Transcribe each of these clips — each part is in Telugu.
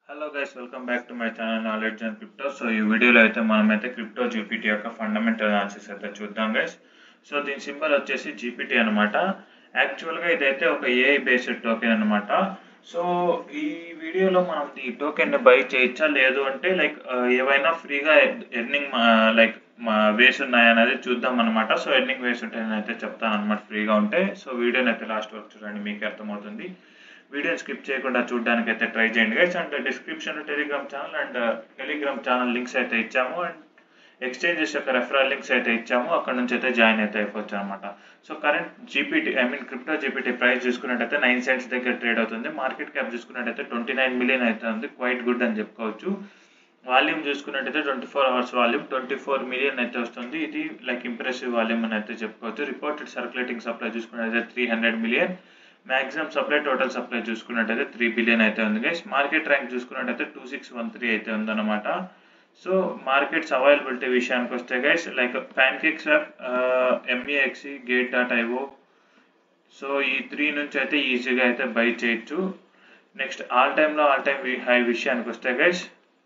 hello guys welcome back to my channel knowledge and crypto so ఈ వీడియోలో అయితే మనం అయితే క్రిప్టో జీపీటీ యొక్క ఫండమెంటల్ అనాలిసిస్ అయితే చూద్దాం గైస్ సో దీని సింబల్ వచ్చేసి జీపీటీ అనమాట యాక్చువల్గా ఇదైతే ఒక ఏఐ బేస్డ్ టోకెన్ అనమాట సో ఈ వీడియోలో మనం ఈ టోకెన్ని బై చేయొచ్చా లేదు అంటే లైక్ ఏవైనా ఫ్రీగా ఎర్నింగ్ లైక్ వేస్ ఉన్నాయనేది చూద్దాం అనమాట సో ఎర్నింగ్ వేస్ ఉంటాయని అయితే చెప్తాను అనమాట ఫ్రీగా ఉంటే సో వీడియోని అయితే లాస్ట్ వరకు చూడండి మీకు అర్థమవుతుంది వీడియోని స్కిప్ చేయకుండా చూడడానికి అయితే ట్రై చేయండి guys and description telegram channel and telegram channel links అయితే ఇచ్చాము అండ్ ఎక్స్చేంజెస్ యొక్క రెఫరల్ లింక్స్ అయితే ఇచ్చాము అక్కడ నుంచి అయితే జాయిన్ అయితే అయిపోవచ్చు అనమాట so current GPT I mean crypto GPT price చూసుకున్నట్టయితే నైన్ సెంట్స్ దగ్గర ట్రేడ్ అవుతుంది మార్కెట్ క్యాప్ చూసుకున్నట్టయితే ట్వంటీ నైన్ మిలియన్ అయితే ఉంది క్వైట్ గుడ్ అని చెప్పుకోవచ్చు వాల్యూమ్ చూసుకున్నట్టయితే twenty four hours volume twenty four million అయితే వస్తుంది ఇది లైక్ ఇంప్రెసివ్ వాల్యూమ్ అని అయితే చెప్పుకోవచ్చు రిపోర్టెడ్ సర్క్యులేటింగ్ సప్లై చూసుకున్నట్టయితే three hundred million maximum supply total supply చూసుకున్నట్టయితే త్రీ బిలియన్ అయితే ఉంది గైస్ మార్కెట్ ర్యాంక్ చూసుకున్నట్టయితే టూ సిక్స్ వన్ త్రీ అయితే ఉందన్నమాట సో మార్కెట్స్ అవైలబిలిటీ విషయానికి వస్తే guys like pancake swap MEXC gate dot IO so ఈ త్రీ నుంచి అయితే ఈజీగా అయితే బై చేయొచ్చు నెక్స్ట్ ఆల్ టైమ్లో ఆల్ టైమ్ హై విషయానికి వస్తే గైస్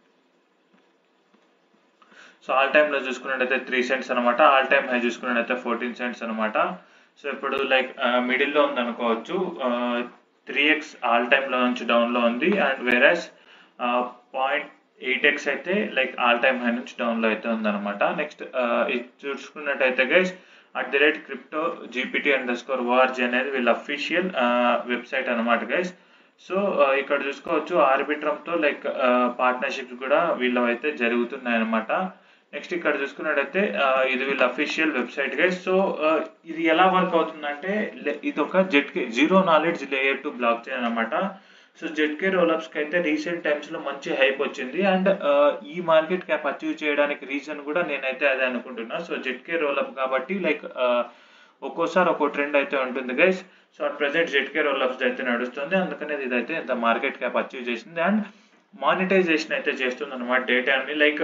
సో ఆల్ టైమ్లో చూసుకున్నట్టయితే త్రీ సెంట్స్ అనమాట ఆల్ టైమ్ హై చూసుకున్నట్టయితే ఫోర్టీన్ సెంట్స్ అనమాట సో ఇప్పుడు లైక్ మిడిల్లో ఉంది అనుకోవచ్చు త్రీ ఎక్స్ ఆల్ టైమ్లో నుంచి డౌన్లో ఉంది అండ్ వేరస్ పాయింట్ ఎయిట్ ఎక్స్ అయితే లైక్ ఆల్ టైమ్ హై నుంచి డౌన్లో అయితే ఉందన్నమాట నెక్స్ట్ ఇది చూసుకున్నట్టయితే guys at the rate crypto GPT underscore వార్జ్ అనేది వీళ్ళ అఫీషియల్ వెబ్సైట్ అనమాట గైస్ సో ఇక్కడ చూసుకోవచ్చు ఆర్బిట్రమ్తో లైక్ పార్ట్నర్షిప్స్ కూడా వీళ్ళు అయితే జరుగుతున్నాయి అనమాట నెక్స్ట్ ఇక్కడ చూసుకున్నట్టయితే ఇది వీళ్ళ అఫీషియల్ వెబ్సైట్ గైస్ సో ఇది ఎలా వర్క్ అవుతుందంటే ఇది ఒక ZK zero knowledge layer two blockchain అనమాట సో జెట్కే రోలప్స్కి అయితే రీసెంట్ టైమ్స్లో మంచి హైప్ వచ్చింది అండ్ ఈ మార్కెట్ క్యాప్ అచీవ్ చేయడానికి రీజన్ కూడా నేనైతే అదే అనుకుంటున్నా సో జెట్కే రోలప్ కాబట్టి లైక్ ఒక్కోసారి ఒక్కో ట్రెండ్ అయితే ఉంటుంది guys so at present ZK rollups అయితే నడుస్తుంది అందుకనే ఇదైతే ఇంత మార్కెట్ క్యాప్ అచీవ్ చేసింది అండ్ మానిటైజేషన్ అయితే చేస్తుంది అనమాట డేటాని లైక్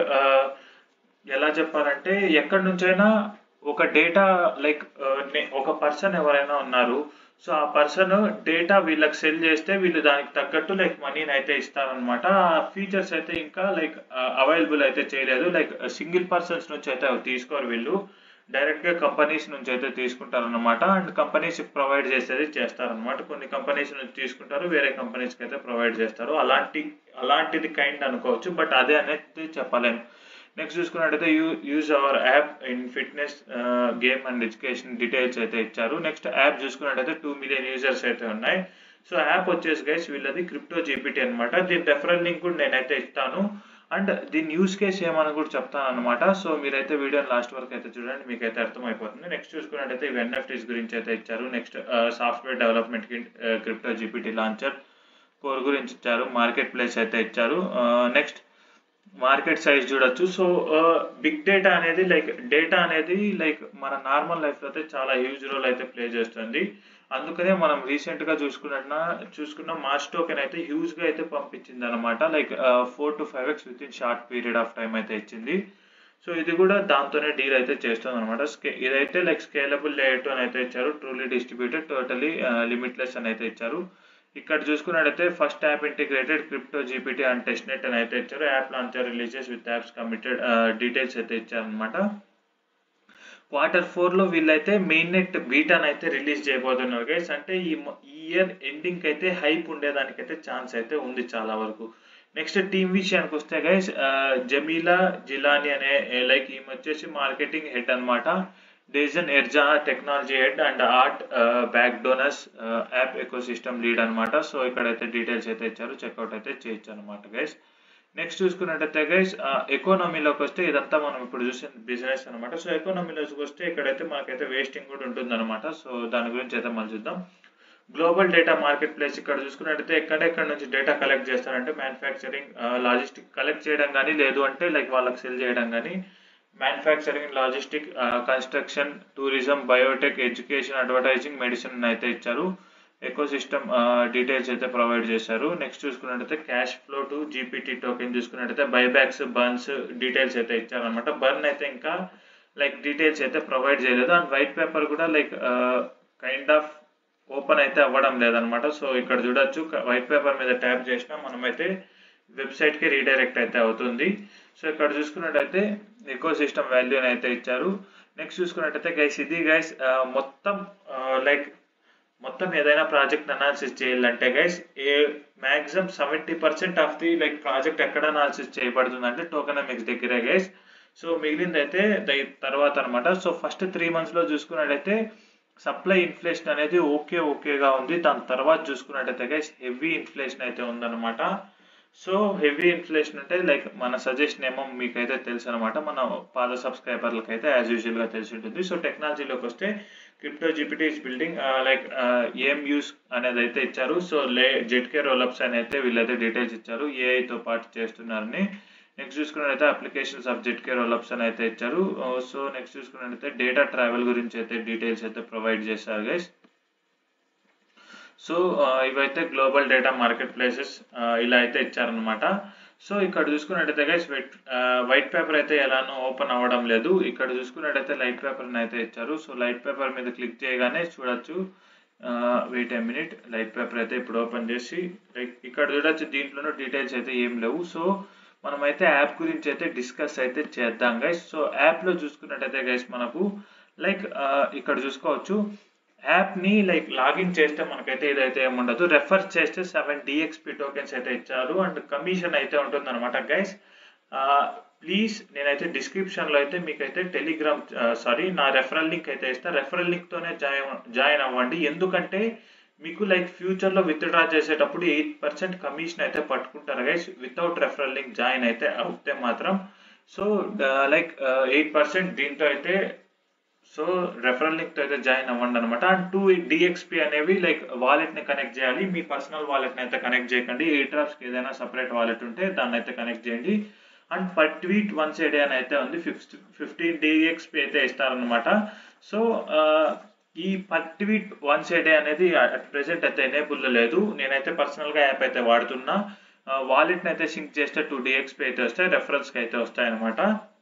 ఎలా చెప్పాలంటే ఎక్కడి నుంచైనా ఒక డేటా లైక్ ఒక పర్సన్ ఎవరైనా ఉన్నారు సో ఆ పర్సన్ డేటా వీళ్ళకి సెల్ చేస్తే వీళ్ళు దానికి తగ్గట్టు లైక్ మనీని అయితే ఇస్తారనమాట ఆ ఫీచర్స్ అయితే ఇంకా లైక్ అవైలబుల్ అయితే చేయలేదు లైక్ సింగిల్ పర్సన్స్ నుంచి అయితే తీసుకోరు వీళ్ళు డైరెక్ట్గా కంపెనీస్ నుంచి అయితే తీసుకుంటారనమాట అండ్ కంపెనీస్ ప్రొవైడ్ చేసేది చేస్తారనమాట కొన్ని కంపెనీస్ నుంచి తీసుకుంటారు వేరే కంపెనీస్కి అయితే ప్రొవైడ్ చేస్తారు అలాంటి అలాంటిది కైండ్ అనుకోవచ్చు బట్ అదే అనేది చెప్పలేము నెక్స్ట్ చూసుకున్నట్టయితే you use our app in fitness game and education details అయితే ఇచ్చారు నెక్స్ట్ యాప్ చూసుకున్నట్టయితే టూ మిలియన్ యూజర్స్ అయితే ఉన్నాయి సో యాప్ వచ్చేసి గైస్ వీళ్ళది క్రిప్టో జీపీటీ అనమాట దీని రెఫరల్ లింక్ కూడా నేనైతే ఇస్తాను అండ్ దీని యూస్ కేస్ ఏమని కూడా చెప్తాను అనమాట సో మీరైతే వీడియో లాస్ట్ వరకు అయితే చూడండి మీకు అయితే అర్థమైపోతుంది నెక్స్ట్ చూసుకున్నట్టయితే ఇవి ఎన్ఎఫ్టీస్ గురించి అయితే ఇచ్చారు నెక్స్ట్ సాఫ్ట్వేర్ డెవలప్మెంట్కి క్రిప్టో జీపీటీ లాంచర్ కోర్ గురించి ఇచ్చారు మార్కెట్ ప్లేస్ అయితే ఇచ్చారు నెక్స్ట్ మార్కెట్ సైజ్ చూడొచ్చు సో బిగ్ డేటా అనేది లైక్ డేటా అనేది లైక్ మన నార్మల్ లైఫ్లో అయితే చాలా హ్యూజ్ రోల్ అయితే ప్లే చేస్తుంది అందుకనే మనం రీసెంట్గా చూసుకున్న చూసుకున్న మార్చ్ టోకెన్ అయితే హ్యూజ్గా అయితే పంపించింది అనమాట like four to five X within short period of time అయితే ఇచ్చింది సో ఇది కూడా దాంతోనే డీల్ అయితే చేస్తుంది అనమాట స్కే ఇదైతే లైక్ స్కేలబుల్ లేయర్ అని అయితే ఇచ్చారు ట్రూలీ డిస్ట్రిబ్యూటెడ్ టోటలీ లిమిట్లెస్ అని అయితే ఇచ్చారు ఇక్కడ చూసుకున్నట్టయితే first app integrated crypto GPT and testnet అని అయితే ఇచ్చారు app launcher releases with apps committed details అయితే ఇచ్చారనమాట క్వార్టర్ ఫోర్లో వీళ్ళైతే మెయిన్ నెట్ బీటాన్ అయితే రిలీజ్ చేయబోతున్నారు గైస్ అంటే ఈ ఇయర్ ఎండింగ్ అయితే హైప్ ఉండేదానికైతే ఛాన్స్ అయితే ఉంది చాలా వరకు నెక్స్ట్ టీమ్ విషయానికి వస్తే గైస్ జమీలా జిలాని అనే లైక్ ఈమె వచ్చేసి మార్కెటింగ్ హెడ్ అనమాట డేజన్ ఎర్జా టెక్నాలజీ హెడ్ అండ్ ఆర్ట్ బ్యాక్ డోనస్ యాప్ ఎకో సిస్టమ్ లీడ్ అనమాట సో ఇక్కడైతే డీటెయిల్స్ అయితే ఇచ్చారు చెక్అవుట్ అయితే చేయొచ్చు అనమాట గైస్ నెక్స్ట్ చూసుకున్నట్టయితే గైస్ ఎకానమీలోకి వస్తే ఇదంతా మనం ఇప్పుడు చూసిన బిజినెస్ అనమాట సో ఎకానమీలోకి వస్తే ఇక్కడైతే మనకైతే వేస్టింగ్ కూడా ఉంటుంది అనమాట సో దాని గురించి అయితే మనం చూద్దాం గ్లోబల్ డేటా మార్కెట్ ప్లేస్ ఇక్కడ చూసుకున్నట్టయితే ఎక్కడెక్కడ నుంచి డేటా కలెక్ట్ చేస్తారంటే మ్యానుఫ్యాక్చరింగ్ లాజిస్టిక్ కలెక్ట్ చేయడం కానీ లేదు అంటే లైక్ వాళ్ళకి సెల్ చేయడం కానీ manufacturing logistic construction tourism biotech education advertising medicine అయితే ఇచ్చారు ఎకో సిస్టమ్ డీటెయిల్స్ అయితే ప్రొవైడ్ చేశారు నెక్స్ట్ చూసుకున్నట్టయితే cash flow to GPT token చూసుకున్నట్టయితే బైబ్యాక్స్ బర్న్స్ డీటెయిల్స్ అయితే ఇచ్చారనమాట బర్న్ అయితే ఇంకా లైక్ డీటెయిల్స్ అయితే ప్రొవైడ్ చేయలేదు అండ్ వైట్ పేపర్ కూడా లైక్ కైండ్ ఆఫ్ ఓపెన్ అయితే అవ్వడం లేదనమాట సో ఇక్కడ చూడొచ్చు వైట్ పేపర్ మీద ట్యాప్ చేసినా మనమైతే వెబ్సైట్కి రీడైరెక్ట్ అయితే అవుతుంది సో ఇక్కడ చూసుకున్నట్టయితే ఎకో సిస్టమ్ వాల్యూని అయితే ఇచ్చారు నెక్స్ట్ చూసుకున్నట్టయితే గైస్ ఇది గైస్ మొత్తం లైక్ మొత్తం ఏదైనా ప్రాజెక్ట్ అనాలిసిస్ చేయాలంటే guys a maximum seventy percent of the like project ఎక్కడ అనాలిసిస్ చేయబడుతుంది అంటే టోకనమిక్స్ దగ్గరే గైస్ సో మిగిలింది అయితే తర్వాత అనమాట సో ఫస్ట్ త్రీ మంత్స్లో చూసుకున్నట్టయితే సప్లై ఇన్ఫ్లేషన్ అనేది ఓకే ఓకేగా ఉంది దాని తర్వాత చూసుకున్నట్టయితే గైస్ హెవీ ఇన్ఫ్లేషన్ అయితే ఉందన్నమాట సో హెవీ ఇన్ఫ్లేషన్ అంటే లైక్ మన సజెషన్ ఏమో మీకైతే తెలుసు అనమాట మన పాత సబ్స్క్రైబర్లకు అయితే యాజ్ యూజువల్గా తెలిసి ఉంటుంది సో టెక్నాలజీలోకి వస్తే crypto GPT is building like ఏం యూస్ అనేది అయితే ఇచ్చారు సో లే జెట్కే రోలప్స్ అని అయితే వీళ్ళైతే డీటెయిల్స్ ఇచ్చారు ఏఐతో పాటు చేస్తున్నారని నెక్స్ట్ చూసుకున్నట్టయితే అప్లికేషన్స్ ఆఫ్ జెట్కే రోలప్స్ అని అయితే ఇచ్చారు సో నెక్స్ట్ చూసుకున్నట్టయితే డేటా ట్రావెల్ గురించి అయితే డీటెయిల్స్ అయితే ప్రొవైడ్ చేశారు గైస్ సో ఇవైతే గ్లోబల్ డేటా మార్కెట్ ప్లేసెస్ ఇలా అయితే ఇచ్చారనమాట సో ఇక్కడ చూసుకున్నట్టయితే గైస్ వైట్ వైట్ పేపర్ అయితే ఎలానో ఓపెన్ అవ్వడం లేదు ఇక్కడ చూసుకున్నట్టయితే లైట్ పేపర్ని అయితే ఇచ్చారు సో లైట్ పేపర్ మీద క్లిక్ చేయగానే చూడొచ్చు wait a minute light paper అయితే ఇప్పుడు ఓపెన్ చేసి లైక్ ఇక్కడ చూడొచ్చు దీంట్లోనూ డీటెయిల్స్ అయితే ఏం లేవు సో మనమైతే యాప్ గురించి అయితే డిస్కస్ అయితే చేద్దాం గైస్ సో యాప్లో చూసుకున్నట్టయితే గైస్ మనకు లైక్ ఇక్కడ చూసుకోవచ్చు యాప్ని లైక్ లాగిన్ చేస్తే మనకైతే ఇదైతే ఏముండదు రెఫర్ చేస్తే సెవెన్ డిఎక్స్పి టోకెన్స్ అయితే ఇచ్చారు అండ్ కమిషన్ అయితే ఉంటుంది అనమాట గైస్ ప్లీజ్ నేనైతే డిస్క్రిప్షన్లో అయితే మీకైతే టెలిగ్రామ్ సారీ నా రెఫరల్ లింక్ అయితే ఇస్తాను రెఫరల్ లింక్తోనే జాయిన్ జాయిన్ అవ్వండి ఎందుకంటే మీకు లైక్ ఫ్యూచర్లో విత్డ్రా చేసేటప్పుడు ఎయిట్ పర్సెంట్ కమిషన్ అయితే పట్టుకుంటారు guys without referral link join అయితే అవుతే మాత్రం సో లైక్ ఎయిట్ పర్సెంట్ దీంతో అయితే సో రెఫరల్ లింక్ అయితే జాయిన్ అవ్వండి అనమాట అండ్ టూ డిఎక్స్పి అనేవి లైక్ వాలెట్ ని కనెక్ట్ చేయాలి మీ పర్సనల్ వాలెట్ ని అయితే కనెక్ట్ చేయకండి ఈ కి ఏదైనా సపరేట్ వాలెట్ ఉంటే దాన్ని అయితే కనెక్ట్ చేయండి and per tweet one side అని అయితే ఉంది ఫిఫ్టీ ఫిఫ్టీన్ డిఎక్స్పి అయితే ఇస్తారనమాట సో ఈ పర్ ట్వీట్ వన్ సైడ్ అనేది అట్ ప్రెసెంట్ అయితే ఎనేబుల్ లేదు నేనైతే పర్సనల్ గా యాప్ అయితే వాడుతున్నా వాలెట్ ని అయితే సింక్ చేస్తే టూ డిఎక్స్పి అయితే వస్తాయి రెఫరల్స్ కి అయితే వస్తాయి అనమాట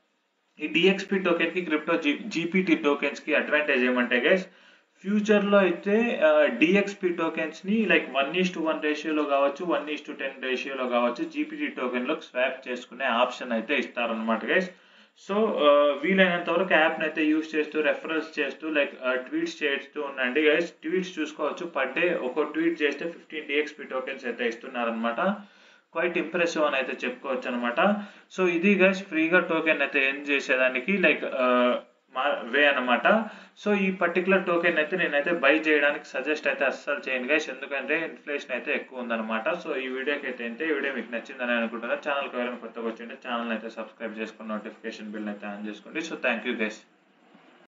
ఈ డిఎక్స్పి టోకెన్ కి క్రిప్టో జీ జీపీటీ టోకెన్స్ కి అడ్వాంటేజ్ ఏమంటే గైస్ ఫ్యూచర్ లో అయితే డిఎక్స్పి టోకెన్స్ ని like one is to one రేషియోలో కావచ్చు వన్ ఈస్ టు టెన్ రేషియోలో కావచ్చు జీపీటీ టోకెన్ లో స్వాప్ చేసుకునే ఆప్షన్ అయితే ఇస్తారనమాట గైస్ సో వీలైనంత వరకు యాప్ని అయితే యూస్ చేస్తూ రెఫరల్స్ చేస్తూ లైక్ ట్వీట్స్ చేస్తూ ఉండండి గైస్ ట్వీట్స్ చూసుకోవచ్చు పర్ డే ఒక ట్వీట్ చేస్తే ఫిఫ్టీన్ డిఎక్స్పి టోకెన్స్ అయితే ఇస్తున్నారనమాట క్వైట్ ఇంప్రెసివ్ అని అయితే చెప్పుకోవచ్చు అనమాట సో ఇది గైస్ ఫ్రీగా టోకెన్ అయితే ఎన్ చేసేదానికి లైక్ మా వే అనమాట సో ఈ పర్టికులర్ టోకెన్ అయితే నేనైతే బై చేయడానికి సజెస్ట్ అయితే అస్సలు చేయను గైస్ ఎందుకంటే ఇన్ఫ్లేషన్ అయితే ఎక్కువ ఉందన్నమాట సో ఈ వీడియోకి అయితే అంటే ఈ వీడియో మీకు నచ్చిందని అనుకుంటున్నాను ఛానల్కి ఎవరైనా కొత్తగా వచ్చింటే ఛానల్ అయితే సబ్స్క్రైబ్ చేసుకుని నోటిఫికేషన్ బిల్ అయితే ఆన్ చేసుకోండి సో థ్యాంక్ యూ గైస్